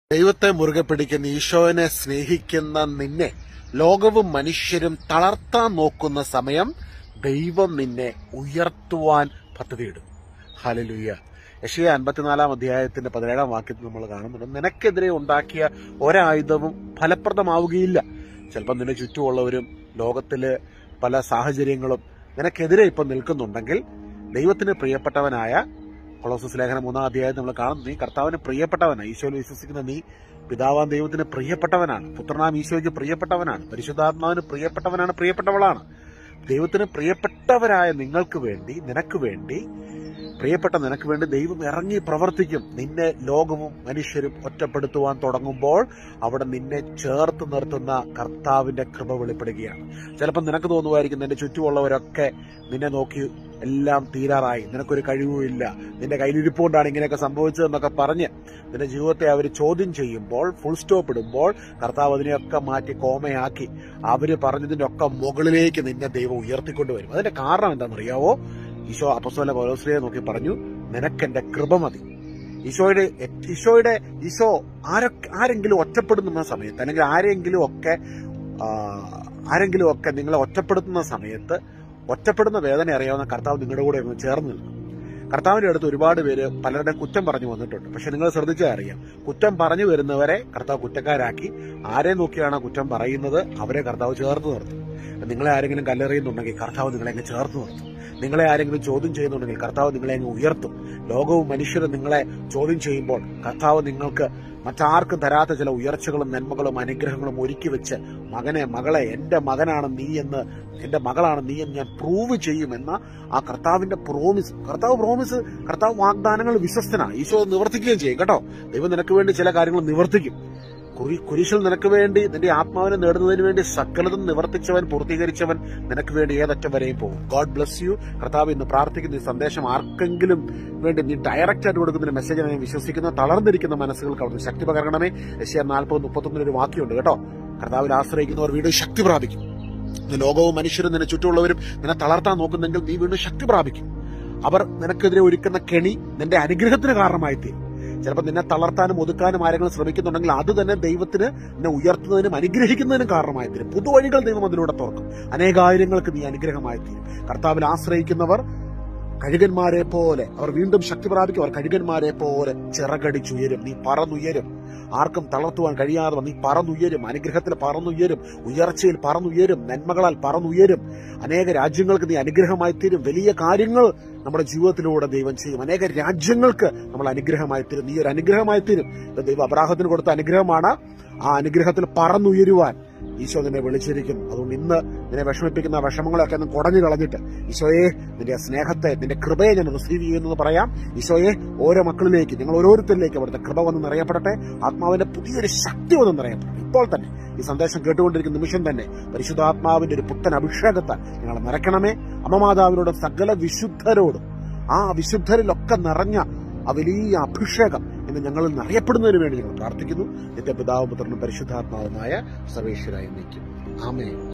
ദൈവത്തെ മുറുകെ പിടിക്കുന്ന ഈശോനെ സ്നേഹിക്കുന്ന നിന്നെ ലോകവും മനുഷ്യരും തളർത്താൻ നോക്കുന്ന സമയം ദൈവം നിന്നെ ഉയർത്തുവാൻ പദ്ധതിയിടും ഹലലുയ്യ യശയ അൻപത്തിനാലാം അധ്യായത്തിന്റെ പതിനേഴാം വാക്യത്തിൽ നമ്മൾ കാണുന്നുണ്ട് നിനക്കെതിരെ ഉണ്ടാക്കിയ ഒരായുധവും ഫലപ്രദമാവുകയില്ല ചിലപ്പോൾ നിന്റെ ചുറ്റുമുള്ളവരും ലോകത്തിലെ പല സാഹചര്യങ്ങളും നിനക്കെതിരെ ഇപ്പം നിൽക്കുന്നുണ്ടെങ്കിൽ ദൈവത്തിന് പ്രിയപ്പെട്ടവനായ കൊളോസസ് ലേഖനം മൂന്നാം അധ്യായത്തിൽ നമ്മൾ കാണുന്നു നീ കർത്താവിന് പ്രിയപ്പെട്ടവനാണ് ഈശോയിൽ വിശ്വസിക്കുന്ന നീ പിതാവാൻ ദൈവത്തിന് പ്രിയപ്പെട്ടവനാണ് പുത്രനാം ഈശോയ്ക്ക് പ്രിയപ്പെട്ടവനാണ് പരിശുദ്ധാത്മാവിന് പ്രിയപ്പെട്ടവനാണ് പ്രിയപ്പെട്ടവളാണ് ദൈവത്തിന് പ്രിയപ്പെട്ടവരായ നിങ്ങൾക്ക് വേണ്ടി നിനക്ക് വേണ്ടി പ്രിയപ്പെട്ട നിനക്ക് വേണ്ടി ദൈവം ഇറങ്ങി പ്രവർത്തിക്കും നിന്നെ ലോകവും മനുഷ്യരും ഒറ്റപ്പെടുത്തുവാൻ തുടങ്ങുമ്പോൾ അവിടെ നിന്നെ ചേർത്ത് നിർത്തുന്ന കർത്താവിന്റെ കൃപ വെളിപ്പെടുകയാണ് ചിലപ്പോൾ നിനക്ക് തോന്നുമായിരിക്കും നിന്റെ ചുറ്റുമുള്ളവരൊക്കെ നിന്നെ നോക്കി എല്ലാം തീരാറായി നിനക്കൊരു കഴിവുമില്ല നിന്റെ കയ്യിലിരിപ്പുകൊണ്ടാണ് ഇങ്ങനെയൊക്കെ സംഭവിച്ചതെന്നൊക്കെ പറഞ്ഞ് നിന്റെ ജീവിതത്തെ അവർ ചോദ്യം ചെയ്യുമ്പോൾ ഫുൾ സ്റ്റോപ്പ് ഇടുമ്പോൾ കർത്താവ് അതിനെയൊക്കെ മാറ്റി കോമയാക്കി അവര് പറഞ്ഞതിന്റെ ഒക്കെ മുകളിലേക്ക് നിന്നെ ദൈവം ഉയർത്തിക്കൊണ്ടുവരും അതിന്റെ കാരണം എന്താണെന്നറിയാവോ ഈശോ അപ്പസ്വല പൗലോസ്ലിയെ നോക്കി പറഞ്ഞു നിനക്കെന്റെ കൃപ മതി ഈശോയുടെ ഈശോയുടെ ഈശോ ആരൊക്കെ ആരെങ്കിലും ഒറ്റപ്പെടുന്ന സമയത്ത് അല്ലെങ്കിൽ ആരെങ്കിലും ഒക്കെ ആ, ആരെങ്കിലും ഒക്കെ നിങ്ങളെ ഒറ്റപ്പെടുത്തുന്ന സമയത്ത് ഒറ്റപ്പെടുന്ന വേദന അറിയാവുന്ന കർത്താവ് നിങ്ങളുടെ കൂടെ ഒന്ന് ചേർന്ന് നിൽക്കും കർത്താവിന്റെ അടുത്ത് ഒരുപാട് പേര് പലരുടെ കുറ്റം പറഞ്ഞു വന്നിട്ടുണ്ട് പക്ഷെ നിങ്ങൾ ശ്രദ്ധിച്ചാൽ അറിയാം കുറ്റം പറഞ്ഞു വരുന്നവരെ കർത്താവ് കുറ്റക്കാരാക്കി ആരെ നോക്കിയാണ് കുറ്റം പറയുന്നത് അവരെ കർത്താവ് ചേർത്ത് നിർത്തും നിങ്ങളെ ആരെങ്കിലും കല്ലെറിയുന്നുണ്ടെങ്കിൽ കർത്താവ് നിങ്ങളെ അങ്ങ് ചേർത്ത് നിർത്തും നിങ്ങളെ ആരെങ്കിലും ചോദ്യം ചെയ്യുന്നുണ്ടെങ്കിൽ കർത്താവ് നിങ്ങളെ അങ്ങ് ഉയർത്തും ലോകവും മനുഷ്യരും നിങ്ങളെ ചോദ്യം ചെയ്യുമ്പോൾ കർത്താവ് നിങ്ങൾക്ക് മറ്റാർക്കും തരാത്ത ചില ഉയർച്ചകളും നന്മകളും അനുഗ്രഹങ്ങളും ഒരുക്കി വെച്ച് മകനെ മകളെ എന്റെ മകനാണ് നീ എന്ന് എന്റെ മകളാണ് നീ എന്ന് ഞാൻ പ്രൂവ് ചെയ്യുമെന്ന ആ കർത്താവിന്റെ പ്രോമിസ് കർത്താവ് പ്രോമിസ് കർത്താവ് വാഗ്ദാനങ്ങൾ വിശ്വസ്തനാണ് ഈശോ അത് നിവർത്തിക്കുകയും ചെയ്യും കേട്ടോ ദൈവം നിനക്ക് വേണ്ടി ചില കാര്യങ്ങൾ നിവർത്തിക്കും കുരി- കുരിശിൽ നിനക്ക് വേണ്ടി നിന്റെ ആത്മാവിനെ നേടുന്നതിന് വേണ്ടി സകലതും നിവർത്തിച്ചവൻ പൂർത്തീകരിച്ചവൻ നിനക്ക് വേണ്ടി ഏതറ്റം വരെയും പോകും ഗോഡ് ബ്ലസ് യു കർത്താവ് ഇന്ന് പ്രാർത്ഥിക്കുന്ന ഈ സന്ദേശം ആർക്കെങ്കിലും വേണ്ടി നീ ഡയറക്റ്റ് ആയിട്ട് കൊടുക്കുന്ന മെസ്സേജ് ഞാൻ വിശ്വസിക്കുന്ന തളർന്നിരിക്കുന്ന മനസ്സുകൾക്ക് അവിടുന്ന് ശക്തി പകരണമേ എസ് നാൽപ്പത് മുപ്പത്തൊന്നിൽ ഒരു വാക്യമുണ്ട് കേട്ടോ കർത്താവിൽ ആശ്രയിക്കുന്നവർ വീണ്ടും ശക്തി പ്രാപിക്കും ഇന്ന് ലോകവും മനുഷ്യരും നിന്നെ ചുറ്റുമുള്ളവരും നിന്നെ തളർത്താൻ നോക്കുന്നെങ്കിൽ നീ വീണ്ടും ശക്തി പ്രാപിക്കും അവർ നിനക്കെതിരെ ഒരുക്കുന്ന കെണി നിന്റെ അനുഗ്രഹത്തിന് കാരണമായി തീരും ചിലപ്പോൾ നിന്നെ തളർത്താനും ഒതുക്കാനും ആരെങ്കിലും ശ്രമിക്കുന്നുണ്ടെങ്കിൽ അത് തന്നെ ദൈവത്തിന് നിന്നെ ഉയർത്തുന്നതിനും അനുഗ്രഹിക്കുന്നതിനും കാരണമായി തീരും പുതുവഴികൾ ദൈവം അതിലൂടെ തുറക്കും അനേകായിരങ്ങൾക്ക് നീ അനുഗ്രഹമായി തീരും കർത്താവിൽ ആശ്രയിക്കുന്നവർ കഴുകന്മാരെ പോലെ അവർ വീണ്ടും ശക്തി പ്രാപിക്കും അവർ കഴുകന്മാരെ പോലെ ചിറകടിച്ചുയരും നീ പറന്നുയരും ആർക്കും തളർത്തുവാൻ കഴിയാതെ വന്ന് നീ പറന്നുയരും അനുഗ്രഹത്തിൽ പറന്നുയരും ഉയർച്ചയിൽ പറന്നുയരും നന്മകളാൽ പറന്നുയരും അനേക രാജ്യങ്ങൾക്ക് നീ അനുഗ്രഹമായി തീരും വലിയ കാര്യങ്ങൾ നമ്മുടെ ജീവിതത്തിലൂടെ ദൈവം ചെയ്യും അനേക രാജ്യങ്ങൾക്ക് നമ്മൾ അനുഗ്രഹമായി തീരും നീ ഒരു അനുഗ്രഹമായി തീരും ഇത് ദൈവം അബ്രാഹത്തിന് കൊടുത്ത അനുഗ്രഹമാണ് ആ അനുഗ്രഹത്തിൽ പറന്നുയരുവാൻ ഈശോ നിന്നെ വിളിച്ചിരിക്കുന്നു അതുകൊണ്ട് ഇന്ന് നിന്നെ വിഷമിപ്പിക്കുന്ന വിഷമങ്ങളൊക്കെ ഒന്ന് കുടഞ്ഞു കളഞ്ഞിട്ട് ഈശോയെ നിന്റെ സ്നേഹത്തെ നിന്റെ കൃപയെ ഞാൻ റിസീവ് ചെയ്യുന്നത് പറയാം ഈശോയെ ഓരോ മക്കളിലേക്ക് ഞങ്ങൾ ഓരോരുത്തരിലേക്ക് അവിടുത്തെ കൃപ വന്ന് നിറയപ്പെടട്ടെ ആത്മാവിന്റെ പുതിയൊരു ശക്തി വന്ന് നിറയപ്പെടട്ടെ ഇപ്പോൾ തന്നെ ഈ സന്ദേശം കേട്ടുകൊണ്ടിരിക്കുന്ന നിമിഷം തന്നെ പരിശുദ്ധാത്മാവിന്റെ ഒരു പുത്തൻ അഭിഷേകത്താൽ ഞങ്ങളെ നിറയ്ക്കണമേ അമ്മമാതാവിനോടും സകല വിശുദ്ധരോടും ആ വിശുദ്ധരിലൊക്കെ നിറഞ്ഞ ആ വലിയ അഭിഷേകം ഇന്ന് ഞങ്ങളിൽ നിറയപ്പെടുന്നതിന് വേണ്ടി ഞങ്ങൾ പ്രാർത്ഥിക്കുന്നു നിന്റെ പിതാവും പുത്രനും പരിശുദ്ധാത്മാവുമായ സർവേശ്വരായി നിൽക്കും ആമേ